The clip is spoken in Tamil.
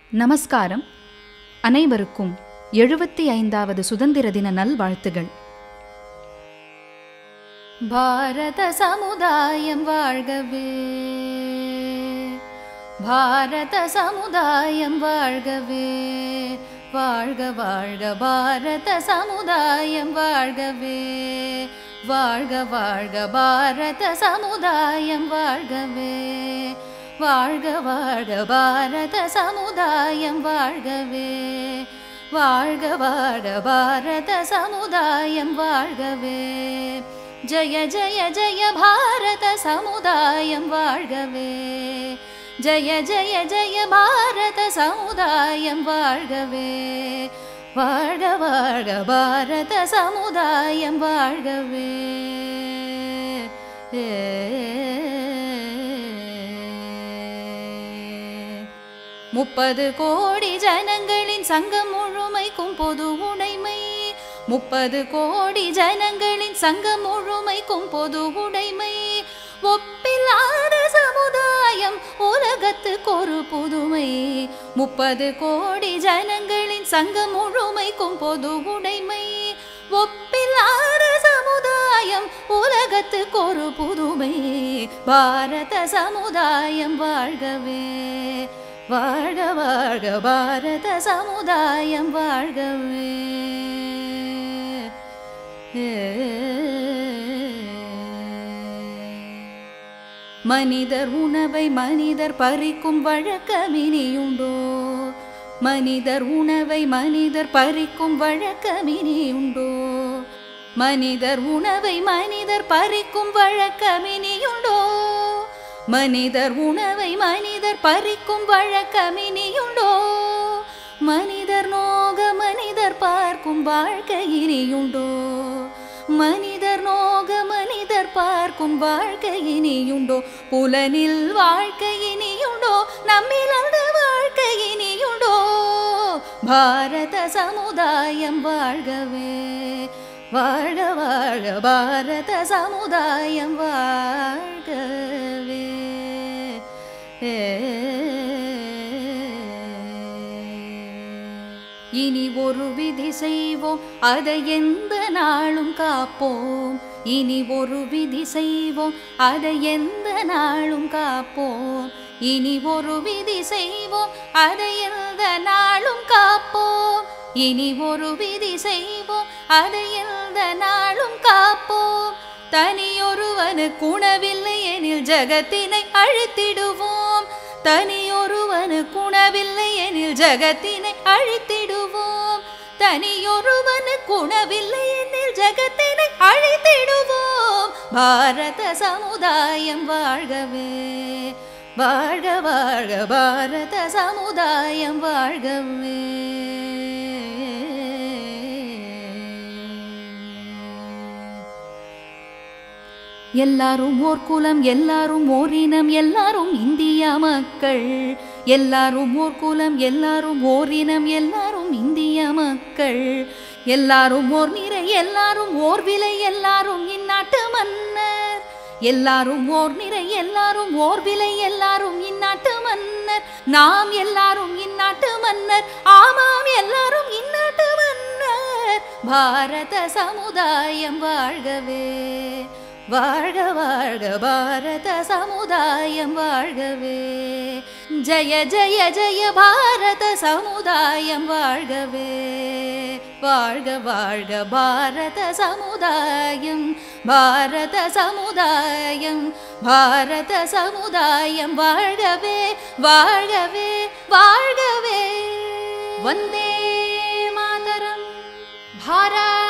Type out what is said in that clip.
நமஸ்காரம் அனைவருக்கும் எழுபத்தி ஐந்தாவது சுதந்திர தின நல்வாழ்த்துகள் பாரத சமுதாயம் வாழ்கவே பாரத சமுதாயம் வாழ்கவே வாழ்க வாழ்க பாரத சமுதாயம் வாழ்கவே வாழ்க வாழ்க பாரத சமுதாயம் வாழ்கவே வாழ்க வாழ்க பாரத சமுதாயம் வாழ்கவே வாழ்க வாழ்க பாரத சமுதாயம் வாழ்கவே ஜய ஜய ஜய பாரத சமுதாயம் வாழ்கவே ஜய ஜய ஜய பாரத சமுதாயம் வாழ்கவே வாழ்க வாழ்க பாரத சமுதாயம் வாழ்கவே முப்பது கோடி ஜனங்களின் சங்கம் முழுமைக்கும் பொது உடைமை முப்பது கோடி ஜனங்களின் சங்கம் முழுமைக்கும் பொது உடைமை ஒப்பில்லாத சமுதாயம் உலகத்துக்கு ஒரு புதுமை முப்பது கோடி ஜனங்களின் சங்கம் முழுமைக்கும் பொது உடைமை ஒப்பில்லாத சமுதாயம் உலகத்துக்கு ஒரு புதுமை பாரத சமுதாயம் வாழ்கவே வாழ்க வாழ்க பாரத சமுதாயம் வாழ்கவே மனிதர் உணவை மனிதர் பறிக்கும் வழக்கமினியுண்டோ மனிதர் உணவை மனிதர் பறிக்கும் வழக்கமினியுண்டோ மனிதர் உணவை மனிதர் பறிக்கும் வழக்கமினியுண்டோ மனிதர் உணவை மனிதர் பறிக்கும் வழக்கமினியுண்டோ மனிதர் நோக மனிதர் பார்க்கும் வாழ்க்கை இனியுண்டோ மனிதர் நோக மனிதர் பார்க்கும் வாழ்க்கை இனியுண்டோ புலனில் வாழ்க்கை இனியுண்டோ நம்மில் அந்த வாழ்க்கை இனியுண்டோ பாரத சமுதாயம் வாழ்கவே வாழ்க வாழ்க பாரத சமுதாயம் வாழ்கவே இனி ஒரு விதி செய்வோம் அதை எந்த நாளும் காப்போம் இனி ஒரு விதி செய்வோம் அதை எந்த நாளும் காப்போம் இனி ஒரு விதி செய்வோம் அதை எந்த நாளும் காப்போம் இனி ஒரு விதி செய்வோம் அதை எந்த நாளும் காப்போம் தனியொருவனுக்கு உணவில்லை எனில் ஜகத்தினை அழித்திடுவோம் தனியொருவனுக்கு உணவில்லை எனில் ஜகத்தினை அழித்திடுவோம் தனியொருவனுக்கு உணவில்லை எனில் ஜகத்தினை அழித்திடுவோம் பாரத சமுதாயம் வாழ்கவே வாழ்க வாழ்க பாரத சமுதாயம் வாழ்கவே எல்லாரும் ஓர் குலம் எல்லாரும் ஓர் இனம் எல்லாரும் இந்தியா மக்கள் எல்லாரும் ஓர் குலம் எல்லாரும் ஓர் இனம் எல்லாரும் இந்திய மக்கள் எல்லாரும் ஓர் நிறை எல்லாரும் ஓர் விலை எல்லாரும் இந்நாட்டு மன்னர் எல்லாரும் ஓர் நிறை எல்லாரும் ஓர் விலை எல்லாரும் இந்நாட்டு மன்னர் நாம் எல்லாரும் இந்நாட்டு மன்னர் ஆமாம் எல்லாரும் இந்நாட்டு மன்னர் பாரத சமுதாயம் வாழ்கவே வாழ்க வாழ்க பாரத சமுதாயம் வாழ்கவே ஜய ஜய ஜய பாரத சமுதாயம் வாழ்கவே வாழ்க வாழ்க பாரத சமுதாயம் பாரத சமுதாயம் பாரத சமுதாயம் வாழ்கவே வாழ்கவே வாழ்கவே வந்தே மாதரம் பாரத்